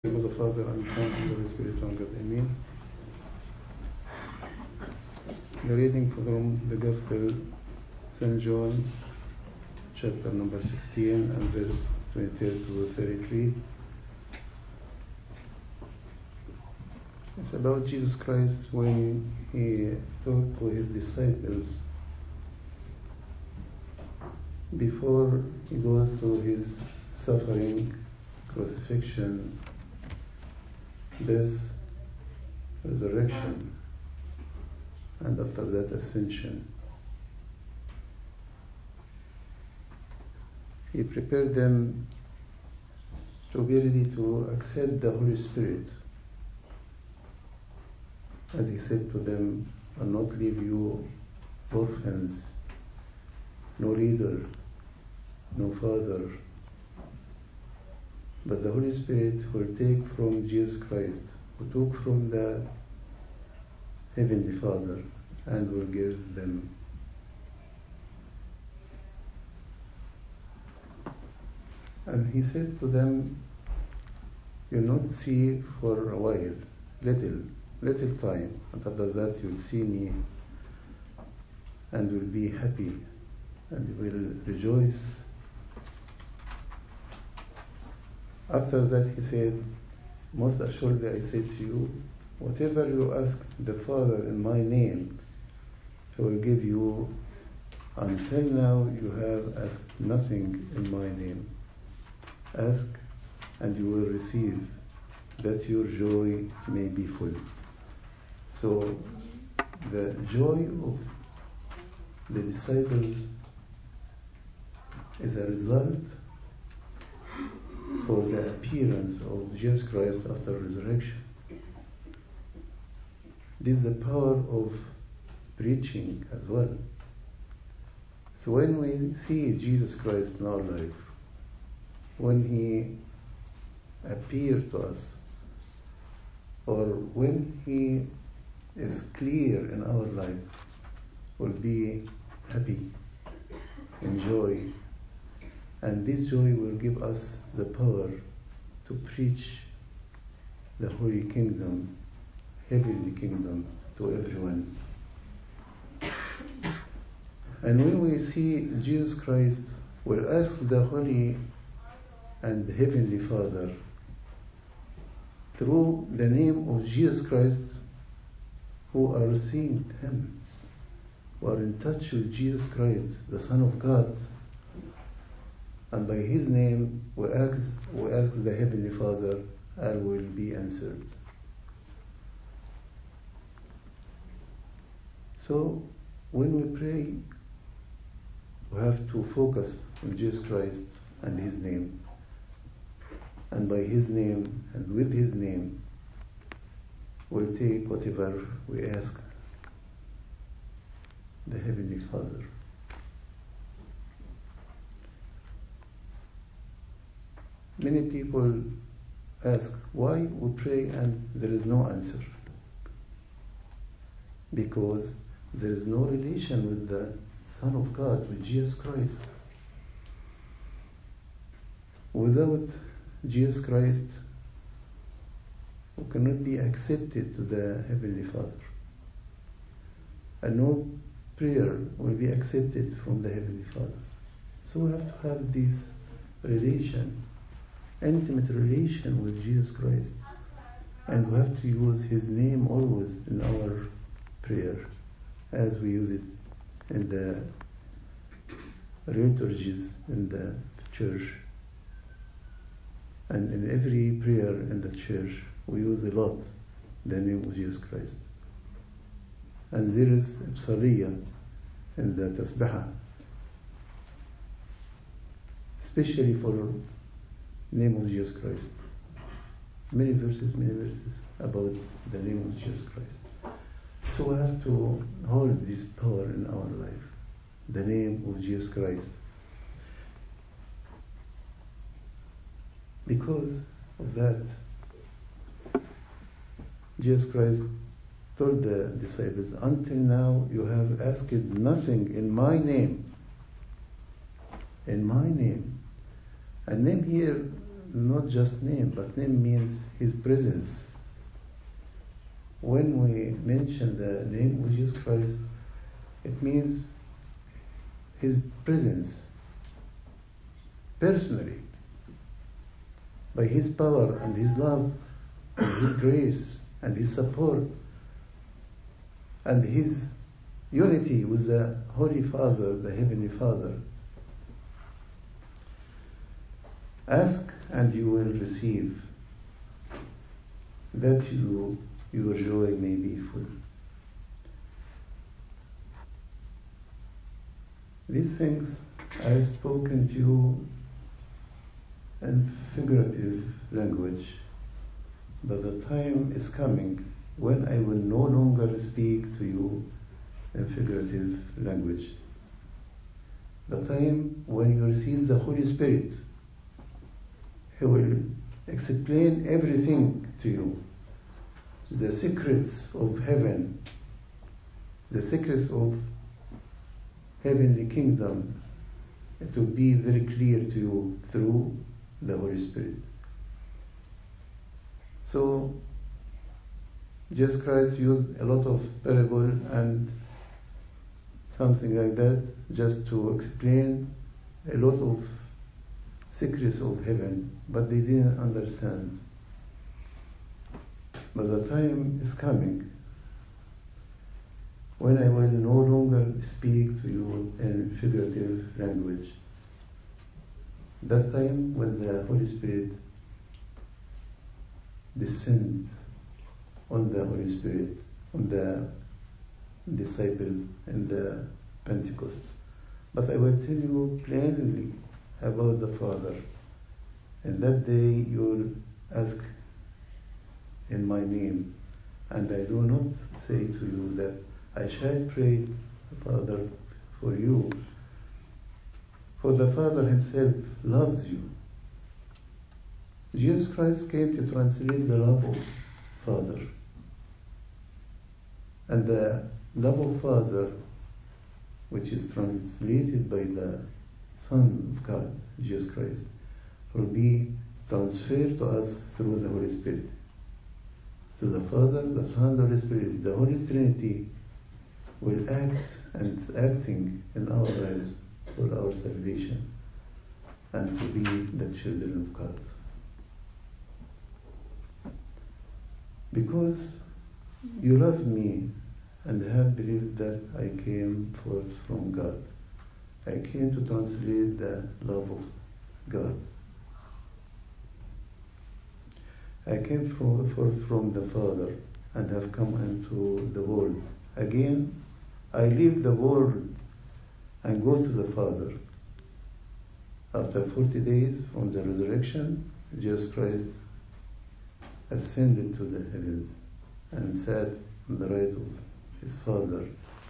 name of the Father and the Son and the Holy Spirit, one God. Amen. The reading from the Gospel, St. John, chapter number 16 and verse 23 to 33. It's about Jesus Christ when he talked to his disciples before he goes to his suffering, crucifixion, death, resurrection, and after that ascension. He prepared them to be ready to accept the Holy Spirit. As he said to them, I'll not leave you orphans, no leader, no father, but the Holy Spirit will take from Jesus Christ, who took from the Heavenly Father, and will give them. And he said to them, You'll not see for a while, little, little time, and after that you'll see me and will be happy and will rejoice After that, he said, Most assuredly I say to you, whatever you ask the Father in my name, he will give you. Until now, you have asked nothing in my name. Ask, and you will receive, that your joy may be full. So, the joy of the disciples is a result for the appearance of Jesus Christ after resurrection. This is the power of preaching as well. So when we see Jesus Christ in our life, when He appears to us, or when He is clear in our life, we'll be happy, enjoy, and this joy will give us the power to preach the Holy Kingdom, Heavenly Kingdom to everyone. And when we see Jesus Christ, we'll ask the Holy and Heavenly Father through the name of Jesus Christ who are seeing Him, who are in touch with Jesus Christ, the Son of God, and by his name we ask, we ask the Heavenly Father and will be answered. So when we pray, we have to focus on Jesus Christ and his name. And by his name and with his name, we'll take whatever we ask the Heavenly Father. Many people ask why we pray and there is no answer. Because there is no relation with the Son of God, with Jesus Christ. Without Jesus Christ, we cannot be accepted to the Heavenly Father. And no prayer will be accepted from the Heavenly Father. So we have to have this relation intimate relation with Jesus Christ. And we have to use His name always in our prayer as we use it in the liturgies in the church. And in every prayer in the church, we use a lot the name of Jesus Christ. And there is Psaliyah in the Tasbihah, especially for name of Jesus Christ. Many verses, many verses about the name of Jesus Christ. So we have to hold this power in our life, the name of Jesus Christ. Because of that, Jesus Christ told the disciples, Until now you have asked nothing in my name. In my name. And name here not just name, but name means His presence. When we mention the name of Jesus Christ, it means His presence personally by His power and His love and His grace and His support and His unity with the Holy Father, the Heavenly Father. Ask and you will receive, that you, your joy may be full. These things I have spoken to you in figurative language, but the time is coming when I will no longer speak to you in figurative language. The time when you receive the Holy Spirit, He will explain everything to you. The secrets of heaven, the secrets of heavenly kingdom, it will be very clear to you through the Holy Spirit. So, Jesus Christ used a lot of parable and something like that just to explain a lot of secrets of heaven, but they didn't understand. But the time is coming when I will no longer speak to you in figurative language. That time when the Holy Spirit descends on the Holy Spirit, on the disciples in the Pentecost. But I will tell you plainly about the Father. And that day you will ask in my name. And I do not say to you that I shall pray, Father, for you. For the Father Himself loves you. Jesus Christ came to translate the love of Father. And the love of Father, which is translated by the Son of God, Jesus Christ, will be transferred to us through the Holy Spirit. So the Father, the Son, the Holy Spirit, the Holy Trinity will act and is acting in our lives for our salvation and to be the children of God. Because you love me and have believed that I came forth from God. I came to translate the love of God. I came forth from the Father and have come into the world. Again, I leave the world and go to the Father. After 40 days from the resurrection, Jesus Christ ascended to the heavens and sat on the right of his Father.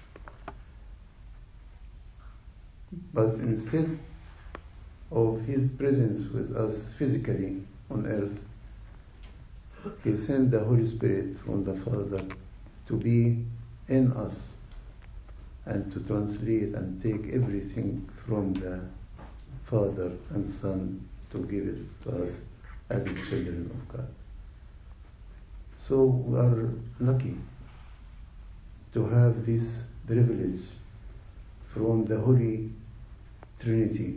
But instead of his presence with us physically on earth, he sent the Holy Spirit from the Father to be in us and to translate and take everything from the Father and Son to give it to us as the children of God. So we are lucky to have this privilege from the Holy Trinity.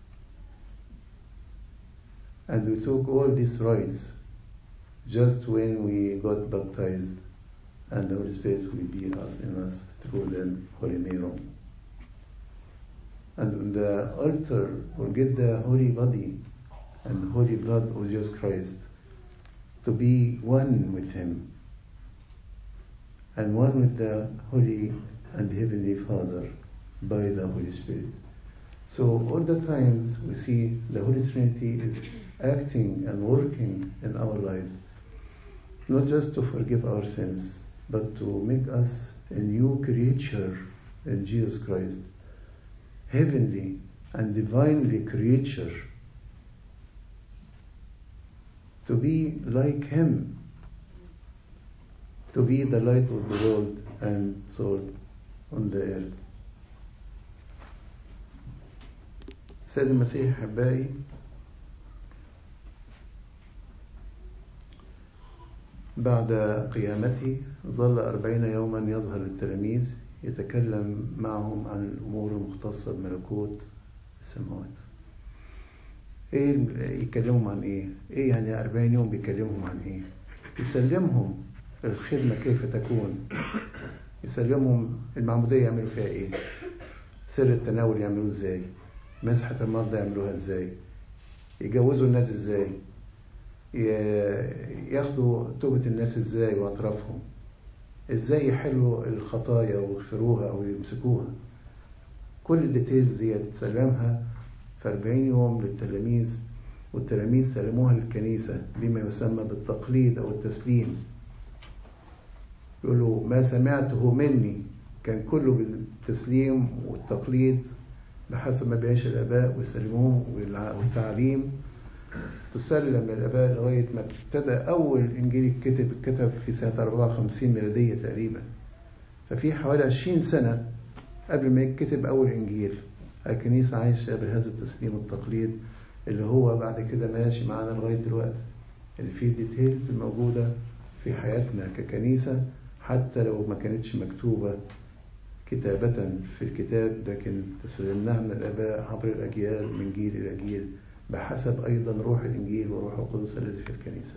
And we took all these rights just when we got baptized, and the Holy Spirit will be us in us through the Holy Merom. And on the altar, we'll get the holy body and holy blood of Jesus Christ to be one with Him and one with the Holy and Heavenly Father by the Holy Spirit. So all the times we see the Holy Trinity is acting and working in our lives, not just to forgive our sins, but to make us a new creature in Jesus Christ, heavenly and divinely creature, to be like Him, to be the light of the world and salt on the earth. سيد المسيح أحبائي بعد قيامته ظل أربعين يوما يظهر للتلاميذ يتكلم معهم عن الأمور المختصة بملكوت السماوات ايه يكلمهم عن ايه ايه يعني أربعين يوم بيكلمهم عن ايه يسلمهم الخدمة كيف تكون يسلمهم المعمودية يعملوا فيها ايه سر التناول يعملوه ازاي مسحة المرضى يعملوها ازاي يجوزوا الناس ازاي ياخدوا توبة الناس ازاي واطرافهم ازاي يحلوا الخطايا ويغفروها او يمسكوها كل الديتيلز دي تسلمها في 40 يوم للتلاميذ والتلاميذ سلموها للكنيسة بما يسمى بالتقليد أو التسليم يقولوا ما سمعته مني كان كله بالتسليم والتقليد بحسب ما بيعيش الآباء ويسلموه والتعليم تسلم للآباء لغاية ما ابتدى أول إنجيل يتكتب اتكتب في سنة 54 ميلادية تقريبا ففي حوالي 20 سنة قبل ما يتكتب أول إنجيل الكنيسة عايشة بهذا التسليم والتقليد اللي هو بعد كده ماشي معانا لغاية دلوقتي اللي فيه ديتيلز موجودة في حياتنا ككنيسة حتى لو ما كانتش مكتوبة كتابة في الكتاب لكن تسلمناها من الآباء عبر الأجيال من جيل إلى جيل بحسب أيضا روح الإنجيل وروح القدس الذي في الكنيسة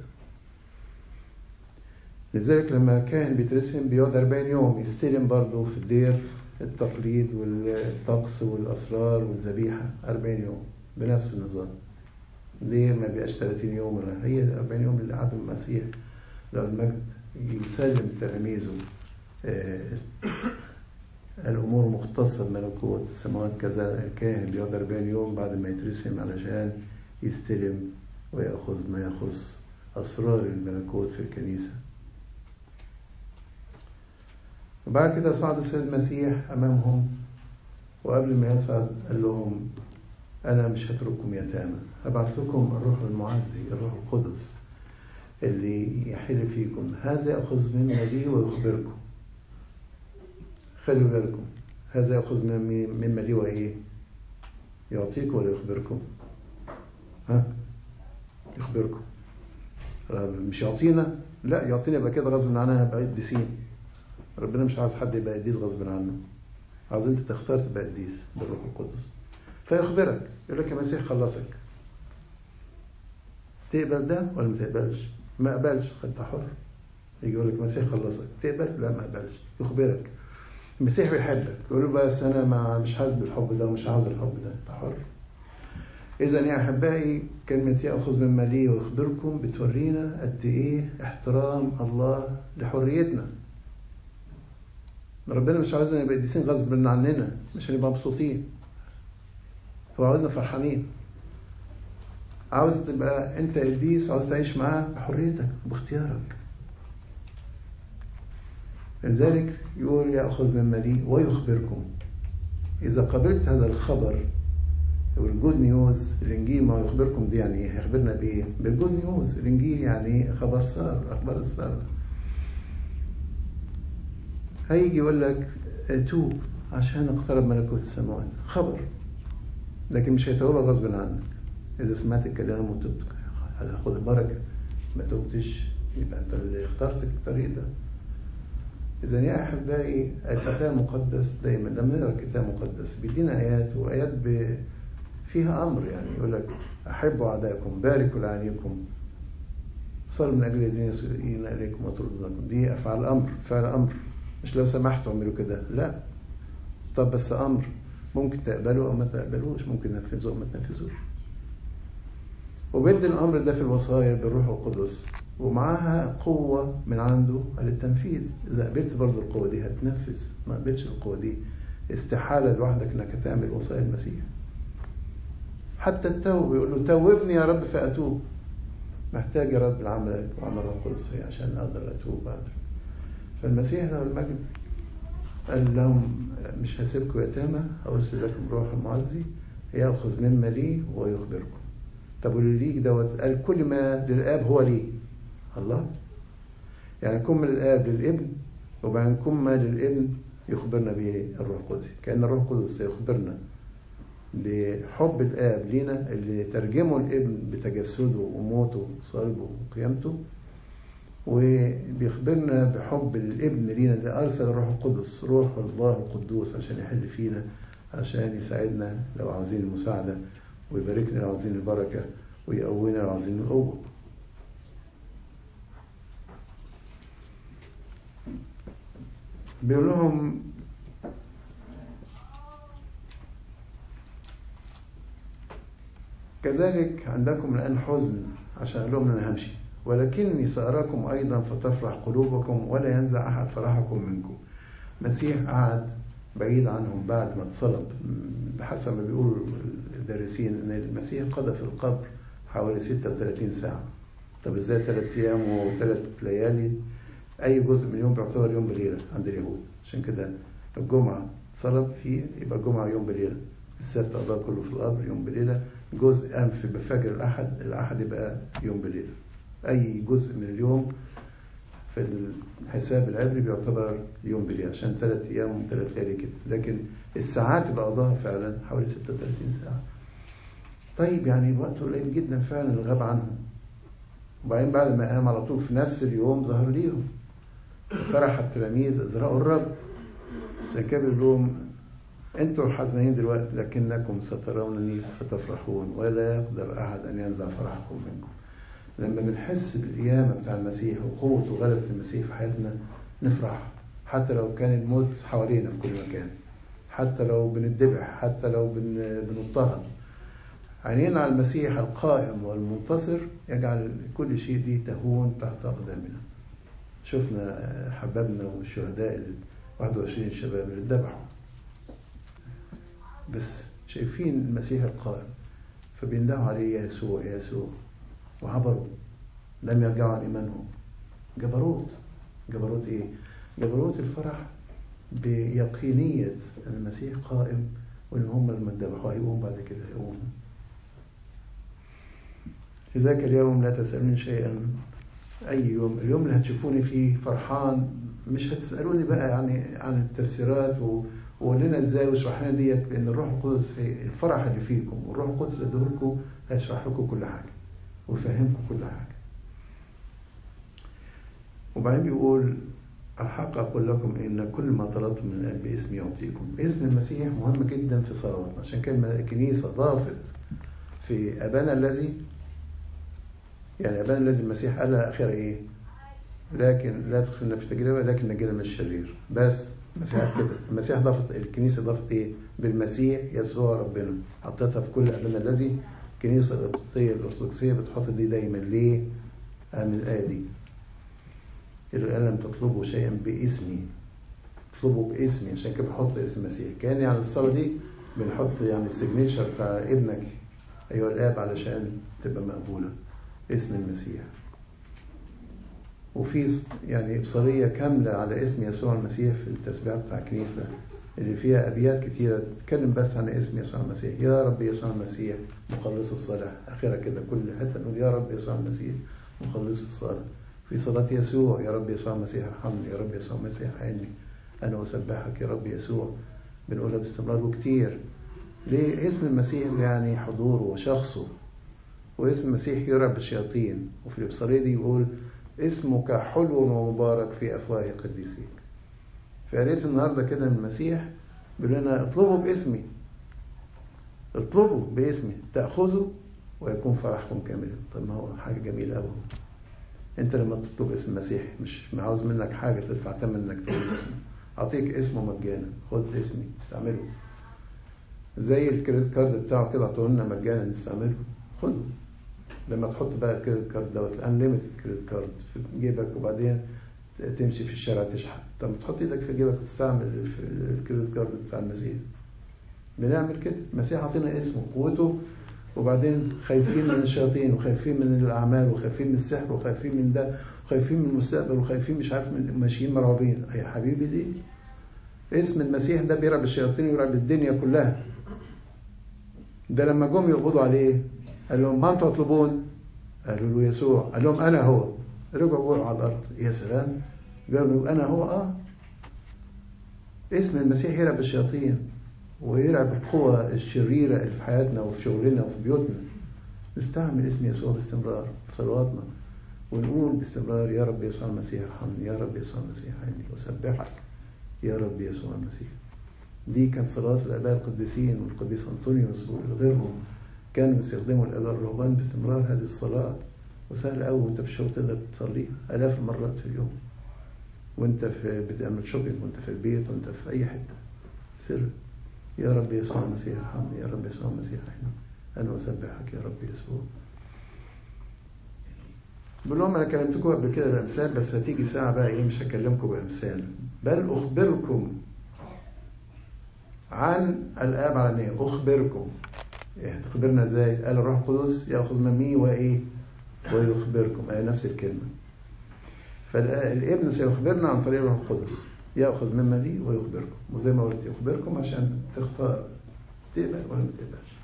لذلك لما كان بيترسم بيقعد 40 يوم يستلم برضه في الدير التقليد والطقس والأسرار والذبيحة 40 يوم بنفس النظام ليه ما بيبقاش 30 يوم ولا هي 40 يوم اللي قعدوا المسيح لو المجد يسلم تلاميذه الأمور مختصة بملكوت السماوات كذا الكاهن بيقعد 40 يوم بعد ما يترسم علشان يستلم ويأخذ ما يخص أسرار الملكوت في الكنيسة وبعد كده صعد السيد المسيح أمامهم وقبل ما يصعد قال لهم أنا مش هترككم يتامى هبعث لكم الروح المعزي الروح القدس اللي يحل فيكم هذا يأخذ مما لي ويخبركم خلوا بالكم هذا يأخذ مما لي وإيه يعطيكم ولا يخبركم ها يخبركم مش يعطينا لا يعطينا يبقى كده غصب عننا هبقى قديسين ربنا مش عاوز حد يبقى قديس غصب عنه عاوز انت تختار تبقى قديس بالروح القدس فيخبرك يقول لك المسيح خلصك تقبل ده ولا ما تقبلش ما قبلش انت حر يجي يقول لك المسيح خلصك تقبل لا ما قبلش يخبرك المسيح بيحبك يقول له بس انا ما مش حاسس بالحب ده ومش عاوز الحب ده انت حر اذا يا احبائي كلمه ياخذ مما لي ويخبركم بتورينا قد ايه احترام الله لحريتنا ربنا مش عاوزنا نبقى قديسين غصب عننا مش هنبقى مبسوطين هو عاوزنا فرحانين عاوز تبقى انت قديس عاوز تعيش معاه بحريتك باختيارك لذلك يقول يأخذ مما لي ويخبركم إذا قبلت هذا الخبر والجود نيوز الإنجيل ما يخبركم دي يعني إيه؟ هيخبرنا بإيه؟ بالجود نيوز الإنجيل يعني خبر سار أخبار السار هيجي يقول لك توب عشان اقترب ملكوت السماوات خبر لكن مش هيتوبك غصب عنك إذا سمعت الكلام وتبت هتاخد البركة ما تبتش يبقى أنت اللي اخترت الطريق ده إذا يا أحبائي الكتاب المقدس دايما لما نقرا الكتاب المقدس بيدينا آيات وآيات ب... فيها أمر يعني يقول لك أحبوا أعدائكم باركوا لعينيكم صلوا من أجل الذين يسيئون إليكم ويطردونكم دي أفعال أمر فعل أمر مش لو سمحتوا اعملوا كده لا طب بس أمر ممكن تقبلوا أو ما تقبلوش ممكن تنفذوا أو ما تنفذوش وبيدي الأمر ده في الوصايا بالروح القدس ومعاها قوة من عنده للتنفيذ إذا قبلت برضه القوة دي هتنفذ ما قبلتش القوة دي استحالة لوحدك إنك تعمل وصايا المسيح حتى التوب يقول له توبني يا رب فأتوب محتاج يا رب لعملك وعمل الروح القدس فيه عشان أقدر أتوب بعد فالمسيح له المجد قال لهم مش هسيبكم يتامى أرسل لكم روح المعزي يأخذ مما لي ويخبركم طب واللي ليك دوت قال كل ما للآب هو لي الله يعني كن من الآب للابن وبعدين كن ما للابن يخبرنا به الروح القدس كأن الروح القدس سيخبرنا بحب الآب لينا اللي ترجمه الابن بتجسده وموته وصلبه وقيامته وبيخبرنا بحب الابن لينا اللي أرسل الروح القدس روح الله القدوس عشان يحل فينا عشان يساعدنا لو عاوزين المساعدة ويباركنا لو عاوزين البركة ويقوينا لو عاوزين القوة بيقول لهم كذلك عندكم الآن حزن عشان أقول لهم أنا همشي ولكني سأراكم أيضا فتفرح قلوبكم ولا ينزع أحد فرحكم منكم مسيح قعد بعيد عنهم بعد ما اتصلب بحسب ما بيقولوا الدارسين ان المسيح قضى في القبر حوالي 36 ساعة طب ازاي ثلاث ايام وثلاث ليالي اي جزء من يوم بيعتبر يوم بليلة عند اليهود عشان كده الجمعة اتصلب فيه يبقى الجمعة يوم بليلة السبت قضاه كله في القبر يوم بليلة جزء قام في فجر الأحد الأحد يبقى يوم بليلة أي جزء من اليوم في الحساب العبري بيعتبر يوم بليلة عشان ثلاث أيام وثلاث ليالي كده لكن الساعات اللي قضاها فعلا حوالي 36 ساعة طيب يعني الوقت قليل جدا فعلا اللي غاب عنهم وبعدين بعد ما قام على طول في نفس اليوم ظهر ليهم فرح التلاميذ ازرقوا الرب عشان كده بيقول لهم انتم حزنين دلوقتي لكنكم سترونني فتفرحون ولا يقدر احد ان ينزع فرحكم منكم لما بنحس بالقيامة بتاع المسيح وقوة وغلبة المسيح في حياتنا نفرح حتى لو كان الموت حوالينا في كل مكان حتى لو بنتذبح حتى لو بنضطهد عينينا على المسيح القائم والمنتصر يجعل كل شيء دي تهون تحت أقدامنا شفنا حبابنا والشهداء ال 21 شباب اللي اتذبحوا بس شايفين المسيح القائم فبيندهوا عليه يا يسوع يا يسوع وعبروا لم يرجعوا عن إيمانهم جبروت جبروت إيه؟ جبروت الفرح بيقينية أن المسيح قائم وإن هم لما ذبحوا هيقوم بعد كده هيقوم في ذاك اليوم لا تسألني شيئا أي يوم اليوم اللي هتشوفوني فيه فرحان مش هتسألوني بقى يعني عن التفسيرات و... وقول لنا ازاي واشرح لنا ديت لان الروح القدس الفرح اللي فيكم والروح القدس اللي اديه هيشرح لكم كل حاجه ويفهمكم كل حاجه وبعدين بيقول الحق أقول لكم إن كل ما طلبتم من الآب باسمي يعطيكم اسم المسيح مهم جدا في صلواتنا عشان كده الكنيسة ضافت في أبانا الذي يعني أبانا الذي المسيح قال أخيرا إيه لكن لا تدخلنا في تجربة لكن نجينا من الشرير بس المسيح كده المسيح ضافت الكنيسة ضافت إيه بالمسيح يسوع ربنا حطيتها في كل أبانا الذي الكنيسة القبطية الأرثوذكسية بتحط دي دايما ليه؟ من الآية دي اللي لم تطلبوا شيئا باسمي اطلبوا باسمي عشان كده بحط اسم المسيح كان يعني الصلاة دي بنحط يعني السيجنيتشر بتاع ابنك أيها الآب علشان تبقى مقبولة اسم المسيح وفي يعني إبصارية كاملة على اسم يسوع المسيح في التسبيح بتاع الكنيسة اللي فيها أبيات كتيرة تتكلم بس عن اسم يسوع المسيح يا رب يسوع المسيح مخلص الصالح أخيرا كده كل حتة نقول يا رب يسوع المسيح مخلص الصالح في صلاة يسوع يا رب يسوع المسيح ارحمني يا رب يسوع المسيح عيني أنا أسبحك يا رب يسوع بنقولها باستمرار وكتير ليه اسم المسيح يعني حضوره وشخصه واسم المسيح يرعب الشياطين وفي الإبصارية دي يقول اسمك حلو ومبارك في أفواه قديسيك فقريت النهاردة كده من المسيح بيقول لنا اطلبوا باسمي اطلبوا باسمي تأخذوا ويكون فرحكم كاملا طب ما هو حاجة جميلة أوي انت لما تطلب اسم المسيح مش عاوز منك حاجة تدفع ثمن انك تقول اسمه اعطيك اسمه مجانا خد اسمي استعمله زي الكريدت كارد بتاعه كده اعطوه لنا مجانا نستعمله خده لما تحط بقى الكريدت كارد دوت الانليمتد كريدت كارد في جيبك وبعدين تمشي في الشارع تشحن طب تحط ايدك في جيبك تستعمل الكريدت كارد بتاع المسيح بنعمل كده المسيح عطينا اسمه قوته وبعدين خايفين من الشياطين وخايفين من الأعمال وخايفين من السحر وخايفين من ده وخايفين من المستقبل وخايفين مش عارف من ماشيين مرعوبين يا حبيبي دي اسم المسيح ده بيرعب الشياطين ويرعب الدنيا كلها ده لما جم يقبضوا عليه قال لهم ما انتم تطلبون قالوا له يسوع قال لهم انا هو رجعوا وقعوا على الارض يا سلام قالوا انا هو اه اسم المسيح يرعب الشياطين ويرعب القوى الشريرة اللي في حياتنا وفي شغلنا وفي بيوتنا نستعمل اسم يسوع باستمرار في صلواتنا ونقول باستمرار يا رب يسوع المسيح ارحمني يا رب يسوع المسيح عيني وسبحك يا رب يسوع المسيح دي كانت صلاة الآباء القديسين والقديس أنطونيوس وغيرهم كانوا بيستخدموا الآباء الرهبان باستمرار هذه الصلاة وسهل قوي وانت في الشغل تقدر تصليها آلاف المرات في اليوم وانت في بتعمل شوبينج وانت في البيت وانت في أي حتة سر يا رب يسوع المسيح ارحمني يا رب يسوع المسيح عيني أنا أسبحك يا رب يسوع بقول لهم انا كلمتكم قبل كده بامثال بس هتيجي ساعه بقى ايه مش هكلمكم بامثال بل اخبركم عن الاب على النية اخبركم إيه تخبرنا ازاي قال الروح القدس ياخذ مني وايه ويخبركم اي نفس الكلمه فالابن سيخبرنا عن طريق الروح القدس ياخذ مما لي ويخبركم وزي ما قلت يخبركم عشان تختار تقبل ولا ما تقبلش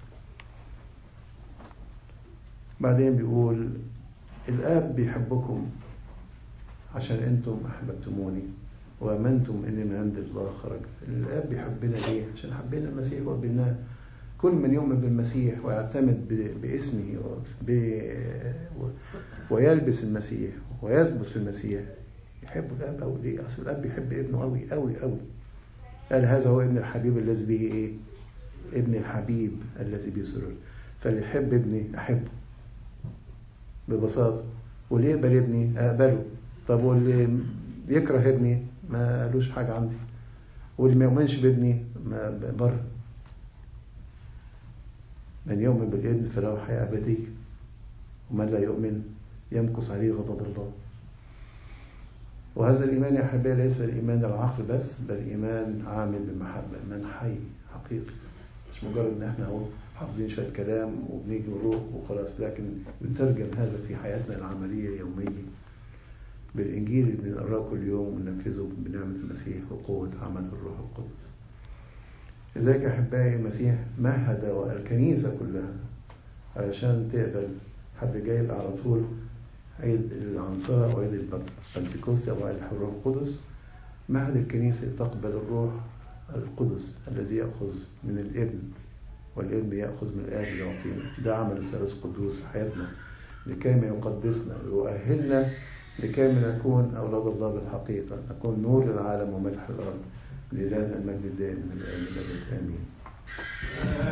بعدين بيقول الآب بيحبكم عشان أنتم أحببتموني وآمنتم إني من عند الله خرج الآب بيحبنا ليه؟ عشان حبينا المسيح وقبلناه كل من يؤمن بالمسيح ويعتمد باسمه ويلبس المسيح ويثبت في المسيح يحب الآب أوي ليه؟ أصل الآب بيحب ابنه أوي أوي أوي قال هذا هو ابن الحبيب الذي به إيه؟ ابن الحبيب الذي به سرور فاللي يحب ابني أحبه ببساطة واللي يقبل ابني أقبله طب واللي يكره ابني ما قالوش حاجة عندي واللي ما يؤمنش بابني ما بره من يؤمن بالابن فله حياة أبدية ومن لا يؤمن يمكث عليه غضب الله وهذا الإيمان يا أحبائي ليس الإيمان العقل بس بل إيمان عامل بالمحبة إيمان حي حقيقي مش مجرد إن إحنا أهو حافظين شوية كلام وبنيجي نروح وخلاص لكن بنترجم هذا في حياتنا العملية اليومية بالإنجيل اللي بنقراه كل يوم وننفذه بنعمة المسيح وقوة عمل الروح القدس لذلك أحبائي المسيح مهد الكنيسة كلها علشان تقبل حد جايب على طول عيد العنصرة أو عيد البنتكوست أو عيد الروح القدس مهد الكنيسة تقبل الروح القدس الذي يأخذ من الابن والابن يأخذ من الآب يعطينا ده عمل الثالوث القدوس في حياتنا لكي ما يقدسنا ويؤهلنا لكي ما نكون أولاد الله بالحقيقة نكون نور للعالم وملح الأرض لله المجد الدائم من الآن إلى الأبد آمين